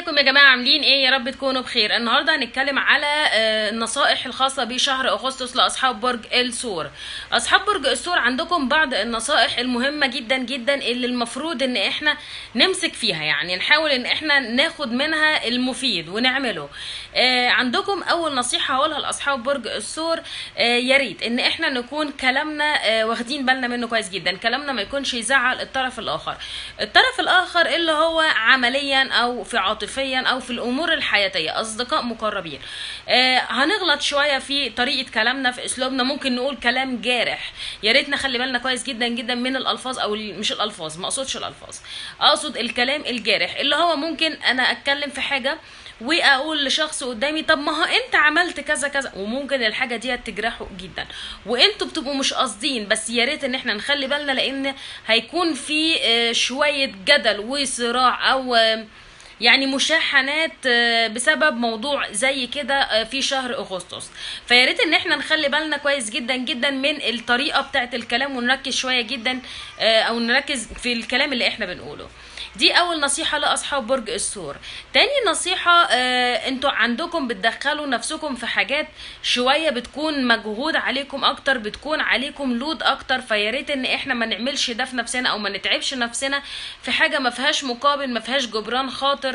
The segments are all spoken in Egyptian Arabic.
ازيكم يا جماعه عاملين ايه يا رب تكونوا بخير النهارده هنتكلم على آه، النصائح الخاصه بشهر اغسطس لاصحاب برج الثور اصحاب برج الثور عندكم بعض النصائح المهمه جدا جدا اللي المفروض ان احنا نمسك فيها يعني نحاول ان احنا ناخد منها المفيد ونعمله آه، عندكم اول نصيحه هقولها لاصحاب برج الثور آه، يا ريت ان احنا نكون كلامنا آه، واخدين بالنا منه كويس جدا كلامنا ما يكونش يزعل الطرف الاخر الطرف الاخر اللي هو عمليا او في عاطفيا او في الامور الحياتيه اصدقاء مقربين آه هنغلط شويه في طريقه كلامنا في اسلوبنا ممكن نقول كلام جارح يا ريت نخلي بالنا كويس جدا جدا من الالفاظ او ال- مش الالفاظ ما اقصدش الالفاظ اقصد الكلام الجارح اللي هو ممكن انا اتكلم في حاجه واقول لشخص قدامي طب ما هو انت عملت كذا كذا وممكن الحاجه دي تجرحه جدا وانتوا بتبقوا مش قاصدين بس يا ريت ان احنا نخلي بالنا لان هيكون في آه، شويه جدل وصراع او آه، يعني مشاحنات آه، بسبب موضوع زي كده آه، في شهر اغسطس فيا ريت ان احنا نخلي بالنا كويس جدا جدا من الطريقه بتاعه الكلام ونركز شويه جدا آه، او نركز في الكلام اللي احنا بنقوله دي اول نصيحه لاصحاب برج الثور تاني نصيحه آه انتوا عندكم بتدخلوا نفسكم في حاجات شويه بتكون مجهود عليكم اكتر بتكون عليكم لود اكتر فيا ريت ان احنا ما نعملش ده في نفسنا او ما نتعبش نفسنا في حاجه ما فيهاش مقابل ما فيهاش جبران خاطر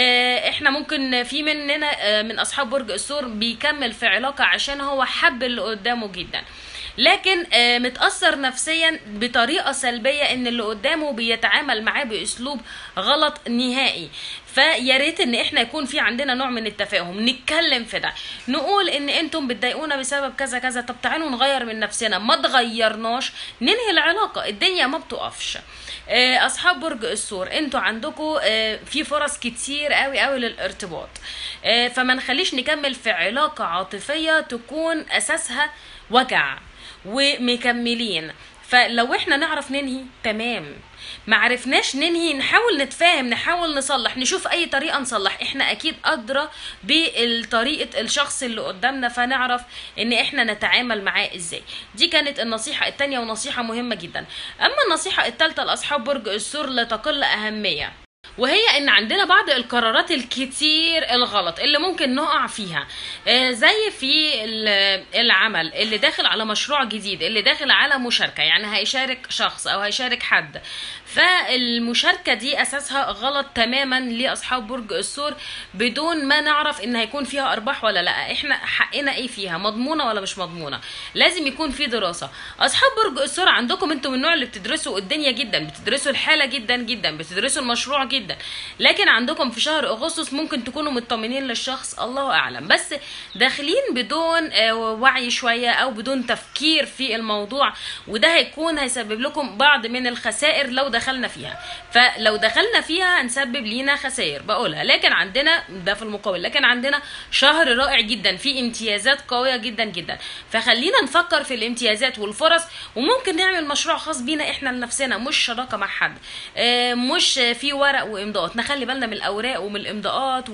آه احنا ممكن في مننا آه من اصحاب برج الثور بيكمل في علاقه عشان هو حب اللي قدامه جدا لكن آه، متأثر نفسيا بطريقة سلبية ان اللي قدامه بيتعامل معاه باسلوب غلط نهائي فيا ريت ان احنا يكون في عندنا نوع من التفاهم نتكلم في ده نقول ان انتم بتضايقونا بسبب كذا كذا طب تعالوا نغير من نفسنا ما تغيرناش ننهي العلاقة الدنيا ما بتقفش آه، اصحاب برج الثور انتوا عندكم في فرص كتير قوي قوي للارتباط آه، فما نخليش نكمل في علاقة عاطفية تكون اساسها وجع ومكملين فلو احنا نعرف ننهي تمام ما عرفناش ننهي نحاول نتفاهم نحاول نصلح نشوف اي طريقه نصلح احنا اكيد ادرى بالطريقه الشخص اللي قدامنا فنعرف ان احنا نتعامل معاه ازاي دي كانت النصيحه التانية ونصيحه مهمه جدا اما النصيحه التالتة لاصحاب برج الثور لا تقل اهميه وهي ان عندنا بعض القرارات الكتير الغلط اللي ممكن نقع فيها آه، زي في ال- العمل اللي داخل على مشروع جديد اللي داخل على مشاركة يعني هيشارك شخص او هيشارك حد فالمشاركة دي اساسها غلط تماما لاصحاب برج الثور بدون ما نعرف ان هيكون فيها ارباح ولا لا احنا حقنا ايه فيها مضمونة ولا مش مضمونة لازم يكون في دراسة اصحاب برج الثور عندكم انتم من النوع اللي بتدرسوا الدنيا جدا بتدرسوا الحالة جدا جدا بتدرسوا المشروع جدا لكن عندكم في شهر اغسطس ممكن تكونوا مطمنين للشخص الله اعلم بس داخلين بدون آه، وعي شويه او بدون تفكير في الموضوع وده هيكون هيسبب لكم بعض من الخسائر لو دخلنا فيها فلو دخلنا فيها هنسبب لينا خسائر بقولها لكن عندنا ده في المقابل لكن عندنا شهر رائع جدا فيه امتيازات قويه جدا جدا فخلينا نفكر في الامتيازات والفرص وممكن نعمل مشروع خاص بينا احنا لنفسنا مش شراكه مع حد آه، مش في ورق وامضاءات نخلي بالنا من الاوراق ومن الامضاءات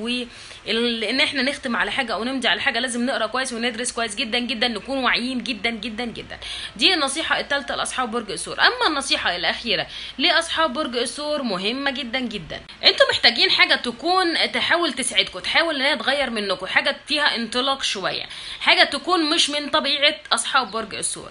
وان احنا نختم على حاجه او نمضي على حاجه لازم نقرا كويس وندرس كويس جدا جدا نكون واعيين جدا جدا جدا دي النصيحه الثالثه لاصحاب برج الثور اما النصيحه الاخيره لاصحاب برج الثور مهمه جدا جدا انتوا محتاجين حاجه تكون تحاول تسعدكم تحاول ان هي تغير منكم حاجه فيها انطلاق شويه حاجه تكون مش من طبيعه اصحاب برج الثور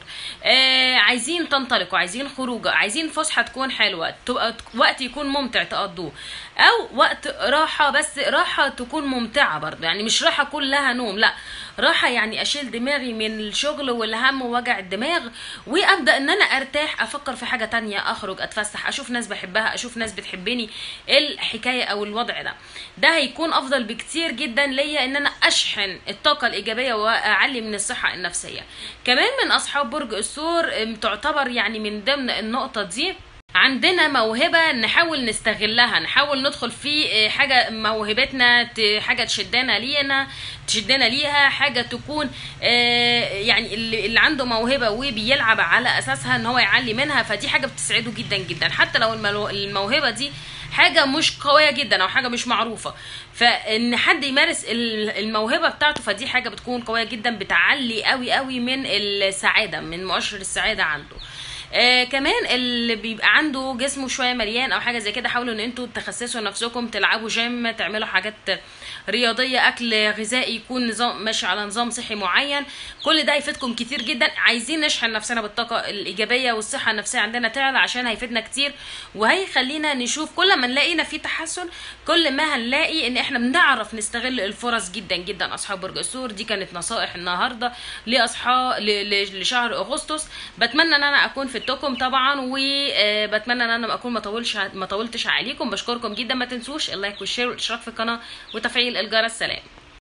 آه عايزين تنطلقوا عايزين خروجه عايزين فسحه تكون حلوه تبقى وقت يكون ممتع تقضوه او وقت راحه بس راحه تكون ممتعه برضه يعني مش راحه كلها نوم لا راحه يعني اشيل دماغي من الشغل والهم ووجع الدماغ وابدا ان انا ارتاح افكر في حاجه تانية اخرج اتفسح اشوف ناس بحبها اشوف ناس بتحبني الحكايه او الوضع ده ده هيكون افضل بكتير جدا ليا ان انا اشحن الطاقه الايجابيه واعلي من الصحه النفسيه كمان من اصحاب برج الثور ام، تعتبر يعني من ضمن النقطه دي عندنا موهبة نحاول نستغلها نحاول ندخل في اه، حاجة موهبتنا ت- حاجة تشدنا لينا تشدنا ليها حاجة تكون اه، يعني اللي اللي عنده موهبة وبيلعب على أساسها إن هو يعلي منها فدي حاجة بتسعده جدا جدا حتى لو الملو- الموهبة دي حاجة مش قوية جدا أو حاجة مش معروفة فإن حد يمارس ال- الموهبة بتاعته فدي حاجة بتكون قوية جدا بتعلي قوي قوي من السعادة من مؤشر السعادة عنده آه كمان اللي بيبقى عنده جسمه شويه مليان او حاجه زي كده حاولوا ان انتوا تخسسوا نفسكم تلعبوا جيم تعملوا حاجات رياضيه اكل غذائي يكون نظام ماشي على نظام صحي معين كل ده هيفيدكم كتير جدا عايزين نشحن نفسنا بالطاقه الايجابيه والصحه النفسيه عندنا تعلى عشان هيفيدنا كتير وهيخلينا نشوف كل ما نلاقينا في تحسن كل ما هنلاقي ان احنا بنعرف نستغل الفرص جدا جدا اصحاب برج الثور دي كانت نصائح النهارده لاصحاب ل- ل- لشهر اغسطس بتمنى ان انا اكون فدتكم طبعا وبتمنى ان انا ما اكون ما طولش ما طولتش عليكم بشكركم جدا ما تنسوش اللايك والشير والاشتراك في القناه وتفعيل الجرس سلام